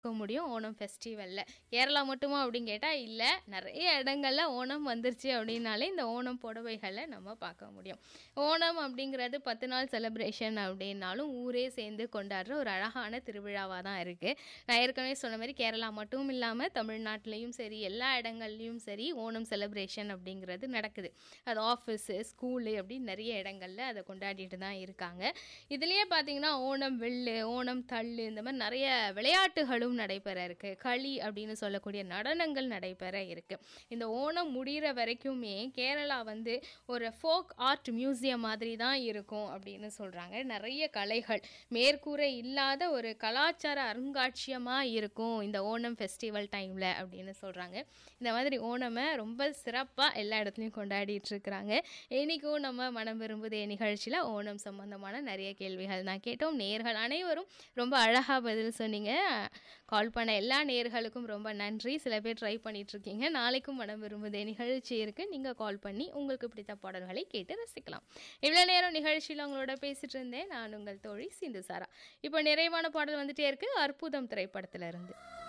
பார்க்க முடியும் ஓணம் ஃபெஸ்டிவலில் கேரளா மட்டுமா அப்படின்னு கேட்டால் இல்லை நிறைய இடங்கள்ல ஓணம் வந்துருச்சு அப்படின்னாலே இந்த ஓணம் புடவைகளை நம்ம பார்க்க முடியும் ஓணம் அப்படிங்கிறது பத்து நாள் செலிப்ரேஷன் அப்படின்னாலும் ஊரே சேர்ந்து கொண்டாடுற ஒரு அழகான திருவிழாவாக தான் இருக்குது நான் ஏற்கனவே சொன்ன மாதிரி கேரளா மட்டும் இல்லாமல் தமிழ்நாட்டிலையும் சரி எல்லா இடங்கள்லையும் சரி ஓணம் செலிப்ரேஷன் அப்படிங்கிறது நடக்குது அது ஆஃபீஸு ஸ்கூலு அப்படின்னு நிறைய இடங்கள்ல அதை கொண்டாடிட்டு தான் இருக்காங்க இதுலேயே பார்த்தீங்கன்னா ஓணம் வெள்ளு ஓணம் தள்ளு இந்த மாதிரி நிறைய விளையாட்டுகளும் நடைபெற இருக்கு களி அப்படின்னு சொல்லக்கூடிய நடனங்கள் நடைபெற இருக்கு இந்த ஓணம் முடிகிற வரைக்குமே கேரளா வந்து ஒரு ஃபோக் ஆர்ட் மியூசியம் மாதிரி தான் இருக்கும் அப்படின்னு சொல்கிறாங்க நிறைய கலைகள் மேற்கூரை இல்லாத ஒரு கலாச்சார அருங்காட்சியமாக இருக்கும் இந்த ஓணம் ஃபெஸ்டிவல் டைமில் அப்படின்னு சொல்கிறாங்க இந்த மாதிரி ஓணமை ரொம்ப சிறப்பாக எல்லா இடத்துலையும் கொண்டாடிட்டு இருக்கிறாங்க இன்றைக்கும் நம்ம மனம் விரும்புதே நிகழ்ச்சியில் ஓணம் சம்பந்தமான நிறைய கேள்விகள் தான் கேட்டோம் நேர்கள் அனைவரும் ரொம்ப அழகாக பதில் சொன்னீங்க கால் பண்ண எல்லா நேர்களுக்கும் ரொம்ப நன்றி சில பேர் ட்ரை பண்ணிட்டு இருக்கீங்க நாளைக்கும் மனம் விரும்புதே நிகழ்ச்சி இருக்கு நீங்கள் கால் பண்ணி உங்களுக்கு பிடித்த பாடல்களை கேட்டு ரசிக்கலாம் இவ்வளோ நேரம் நிகழ்ச்சியில் உங்களோட பேசிட்டு இருந்தேன் நான் உங்கள் தோழி சிந்து சாரா இப்போ நிறைவான பாடல் வந்துட்டே இருக்கு அற்புதம் திரைப்படத்துல இருந்து